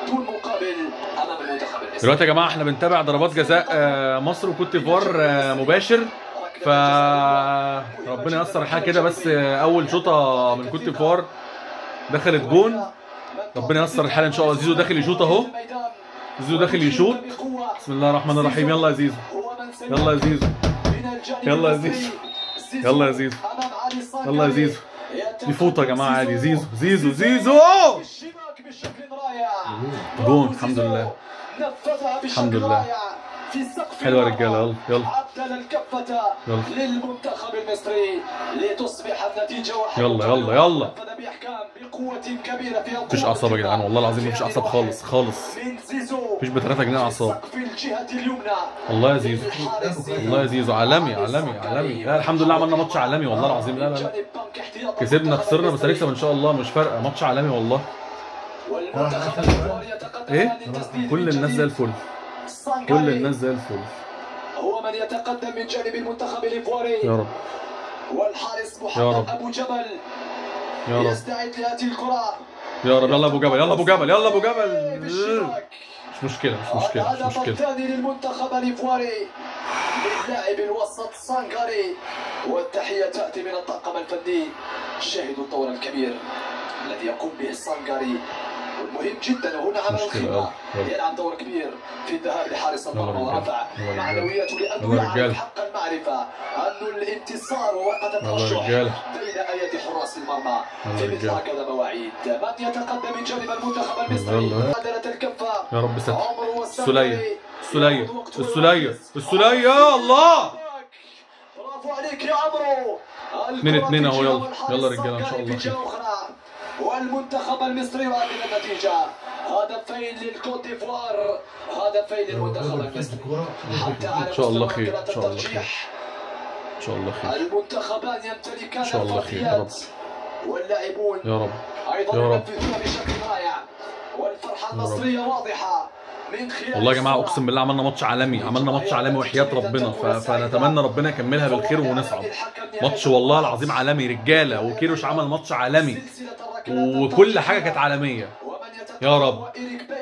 بدون مقابل امام المنتخب المصري دلوقتي يا جماعه احنا بنتابع ضربات جزاء آه، مصر وكوت ديفوار آه، مباشر ف ربنا ييسر الحال كده بس آه، اول شوطه من كوت ديفوار دخلت جون ربنا ييسر الحال ان شاء الله زيزو داخل يشوط اهو زيزو داخل يشوط بسم الله الرحمن الرحيم يلا يا زيزو يلا يا زيزو يلا يا زيزو يلا يا زيزو يلا يا زيزو دي فوطه يا جماعه عادي زيزو زيزو زيزو الشباك بشكل رائع جون الحمد لله نفذها بشكل الحمد لله. رائع في سقف حلوة يا المرمى. رجالة، يلا، يلا. عدل الكفة يلا. للمنتخب المصري لتصبح النتيجة واحد يلا، يلا، يلا. نفذ بإحكام بقوة كبيرة في مفيش اعصاب يا جدعان والله العظيم مفيش اعصاب خالص خالص من زيزو مفيش ب 3 جنيه اعصاب في الجهة اليمنى والله يا زيزو الحارس والله يا زيزو عالمي عالمي عالمي لا الحمد لله عملنا ماتش عالمي والله العظيم لا لا لا جانب بنك احتياط كسبنا المنتخب خسرنا بس المصري. هنكسب ان شاء الله مش فارقه ماتش عالمي والله والمنتخب الإيطالي يتقدم ايه للتسديد كل من الناس جديد. زي الفل سانغاري كل الناس زي الفل هو من يتقدم من جانب المنتخب الايفواري يا رب والحارس يا محمد رب. ابو جبل يا رب يستعد لهذه الكره يا رب يلا ابو جبل يلا ابو جبل يلا ابو في جبل الشباك مش مشكله مش مشكله مش الهدف مشكله الثاني للمنتخب الايفواري للاعب الوسط سانغاري والتحيه تاتي من الطاقم الفني شاهدوا الدور الكبير الذي يقوم به السانغاري والمهم جدا وهنا عمل مشكلة، الخبره يلا، يلا. يلعب دور كبير في الذهاب لحارس المرمى رجالة، ورفع يلا رجالة. معنوياته لانه يلا يعرف رجالة. حق المعرفه انه الانتصار ووقت يلا الترشح رجالة. بين ايادي حراس المرمى يلا في مثل رجالة. هكذا مواعيد من يتقدم من جانب المنتخب يلا. المصري عدلة الكفه يا رب ستر عمر السلية والسلية السلية السلية السلية يا الله برافو عليك يا عمرو اتنين اتنين اهو، يلا. والحارس يلا رجالة، إن شاء السنغالي الله في جهة أخرى. والمنتخب المصري يعادل النتيجة هدفين للكوت ديفوار هدفين للمنتخب المصري حتى على إن شاء الله مستوى خير، ركلات إن شاء الله الترجيح. ان شاء الله خير المنتخبان يمتلكان إن شاء الله خير يا رب. الفرديات واللاعبون يا رب ايضا يا رب. ينفذون بشكل رائع والفرحه يا رب. المصريه واضحه من خلال والله يا جماعه الصورة. اقسم بالله عملنا ماتش عالمي عملنا ماتش عالمي وحياه ربنا ف... فنتمنى ربنا يكملها بالخير ونصعد ماتش والله العظيم عالمي رجاله وكيروش عمل ماتش عالمي وكل حاجه كانت عالميه يا رب.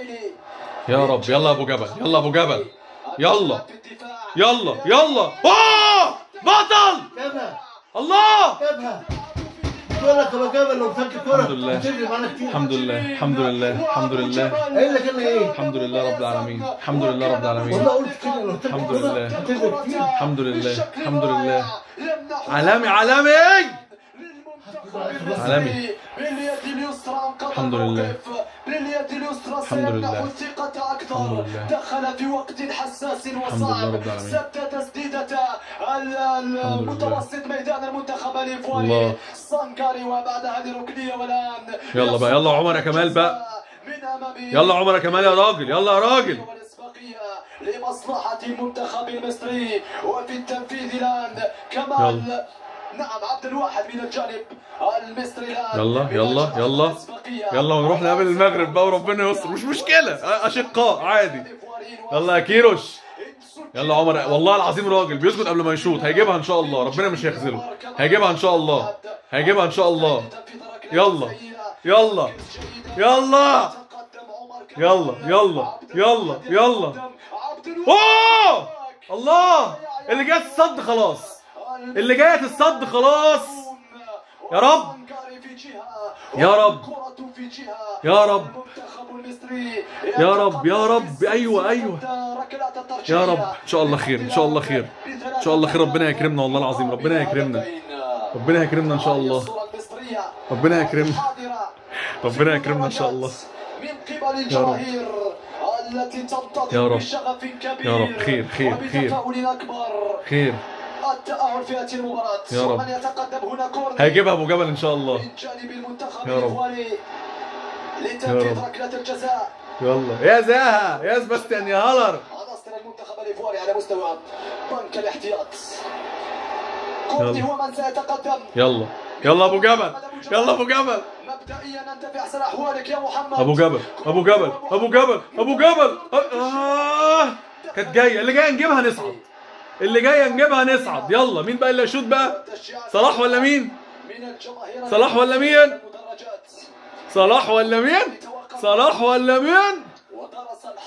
يا رب يلا يا ابو جبل يلا يا ابو جبل يلا. يلا يلا اوه بطل جابها الله جابها كورة كما جابها لو فات الكورة الحمد لله. هتفرق معانا كتير الحمد لله الحمد لله الحمد لله قايل لك انا ايه الحمد لله رب العالمين الحمد لله رب العالمين والله قلت كده لو فات الحمد الكورة لله. هتفرق كتير الحمد لله الحمد لله عالمي عالمي عالمي. باليد اليسرى انقذ الحمد لله. الموقف. باليد اليسرى الحمد سيمنح لله. الثقة أكثر الحمد لله. دخل في وقت حساس لله وصعب رب العالمين. سد تسديدة ال- ال- الحمد لله. متوسط ميدان المنتخب الإيفواري الله. سانكاري وبعد هذه الركنية والآن يلا بقى، يلا عمر يا كمال بقى. من أمام يلا عمر يا كمال يا راجل يلا يا راجل والإسباقية لمصلحة المنتخب المصري وفي التنفيذ الآن كمال يلا. نعم عبد الواحد من الجانب المصري الآن يلا، من يلا، أجل يلا. الإسباقية. يلا ونروح نقابل المغرب بقى وربنا يستر مش مشكله اشقاء عادي يلا يا كيروش يلا عمر والله العظيم راجل بيسجد قبل ما يشوط هيجيبها ان شاء الله ربنا مش هيخذله هيجيبها ان شاء الله هيجيبها ان شاء الله يلا يلا يلا يلا يلا يلا يلا اوه الله اللي جايه الصد خلاص اللي جايه الصد خلاص يا رب. يا رب. يا رب. يا رب يا رب ايوه ايوه يا رب ان شاء الله خير ان شاء الله خير ان شاء الله خير ربنا يكرمنا والله العظيم ربنا يكرمنا ربنا يكرمنا ان شاء الله ربنا يكرمنا ربنا يكرمنا ان شاء الله من قبل الجماهير التي تنتظر يا رب. بشغف كبير يا رب. خير، خير، خير. وبتفاؤل اكبر خير التأهل في هذه المباراة يا رب. ومن يتقدم هنا كورنر هيجيبها ابو جبل ان شاء الله من جانب المنتخب يا رب. الإيطالي يا لتنفيذ رب. ركلة الجزاء يلا يا زاها يا سباستيان يا هالر عناصر المنتخب الإيطالي على مستوى بنك الاحتياط كورني يلا. هو من سيتقدم يلا يلا ابو جبل يلا ابو جبل مبدئيا انت في احسن احوالك يا محمد ابو جبل ابو جبل ابو جبل ابو جبل آه. كانت جايه اللي جايه نجيبها نصعد اللي جايه نجيبها نصعد يلا مين بقى اللي هيشوط بقى تشجيعات صلاح ولا مين من الجماهير صلاح ولا مين؟ المدرجات صلاح ولا مين صلاح ولا مين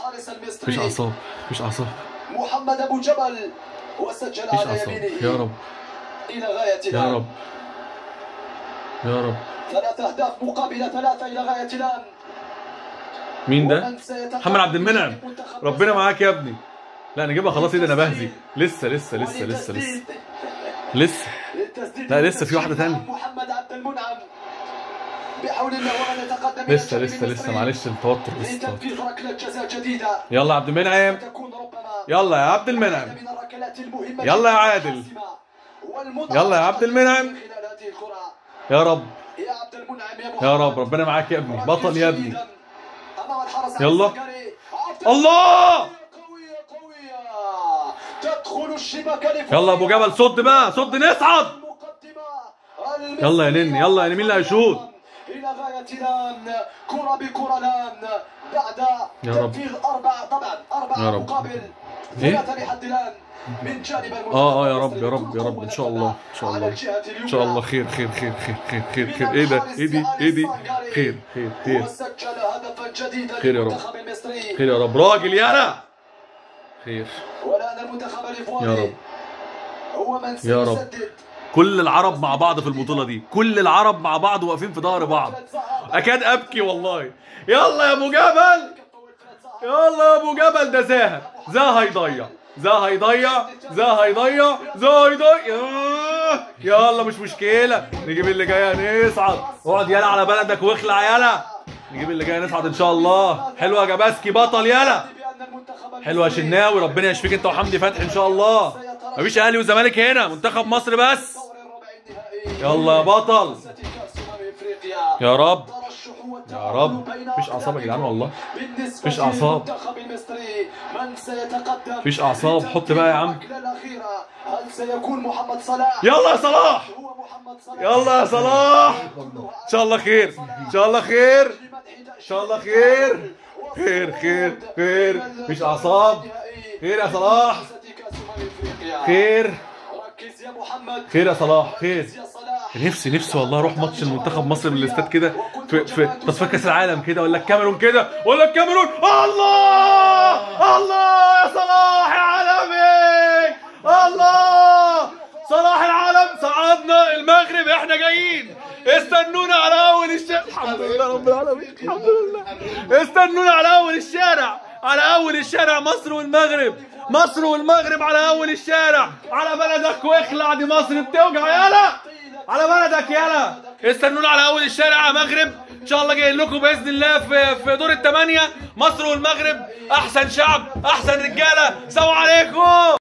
الحارس المصري مفيش اعصاب مفيش اعصاب محمد ابو جبل وسجل مفيش على اعصاب يمينه يا رب الى غايه يا الان رب يا رب ثلاث اهداف مقابل ثلاثه الى غايه الان مين ده ومن سيتقدم محمد عبد المنعم منتخب ربنا مصر معاك يا ابني لا نجيبها خلاص ايه ده انا بهزي لسه لسه لسه لسه لسه وللتسديد. لسه للتسديد لا، لسه في واحدة والتسجيل تانية. محمد عبد المنعم بحول الله ومن يتقدم إلى لسه الجانب لسه لسه المصري معلش التوتر لسه التوتر. لتنفيذ ركله جزاء جديده يلا يا عبد المنعم تكون ربما يلا يا عبد المنعم من الركلات المهمه يلا يا جداً عادل. والحاسمة والمتعة يلا يا عبد المنعم. من خلال هذه الكرة يا رب يا عبد المنعم يا محمد يا رب ربنا معاك يا ابني بطل يا ابني جديداً. أمام الحرس يلا. العسكري. عبد الله قوية قوية تدخل الشبكة لفوق يلا يا ابو جبل صد بقى صد نصعد المقدمة يلا يا نني، يلا يا نني، مين اللي هيشوط؟ إلى غاية الآن كرة بكرة الآن بعد يا رب. تنفيذ أربعة طبعا أربعة يا رب. مقابل إيه؟ ثلاثة لحد الآن من جانب المنتخب اه اه يا رب المصري. يا رب يا رب ان شاء الله ان شاء على الله الجهة اليمنى. ان شاء الله خير خير خير خير خير خير خير ايه ده ايه دي ايه دي خير خير خير وسجل هدفا جديدا خير يا رب. للمنتخب المصري خير يا رب راجل يالا خير والآن المنتخب الإيفواري يا رب. هو من يا رب. سيسدد كل العرب مع بعض في البطولة دي كل العرب مع بعض واقفين في ظهر بعض اكاد ابكي والله يلا يا ابو جبل يلا يا ابو جبل ده زاهد زاه هيضيع زاه هيضيع زاه هيضيع زاه هيضيع آه. يلا مش مشكلة نجيب اللي جاية نصعد اقعد يلا على بلدك واخلع يلا نجيب اللي جاية نصعد ان شاء الله حلوة يا جباسكي بطل يلا حلوة يا شناوي ربنا يشفيك انت وحمدي فتحي ان شاء الله مفيش اهلي وزمالك هنا منتخب مصر بس يلا يا بطل يا رب يا رب. مفيش أعصاب يا جدعان والله. مفيش أعصاب. مفيش أعصاب. حط بقى يا عم. هل سيكون محمد صلاح يلا يا صلاح هو محمد صلاح يلا يا صلاح ان شاء الله خير ان شاء الله خير ان شاء الله خير. خير، خير، خير. مفيش أعصاب. خير يا صلاح. خير ركز يا محمد خير يا صلاح خير ركز يا صلاح نفسي نفسي والله اروح ماتش المنتخب مصر بالاستاد كده في في تصفية كاس العالم كده ولا الكاميرون كده ولا الكاميرون الله الله يا صلاح يا عالمي الله صلاح العالم صعدنا المغرب احنا جايين استنونا على اول الشارع الحمد لله رب العالمين الحمد لله استنونا على اول الشارع على اول الشارع مصر والمغرب مصر والمغرب على اول الشارع على بلدك واخلع دي مصر بتوجع يلا على بلدك يلا استنونا على اول الشارع يا مغرب ان شاء الله جايين لكم باذن الله في في دور الثمانيه مصر والمغرب احسن شعب احسن رجاله سلام عليكم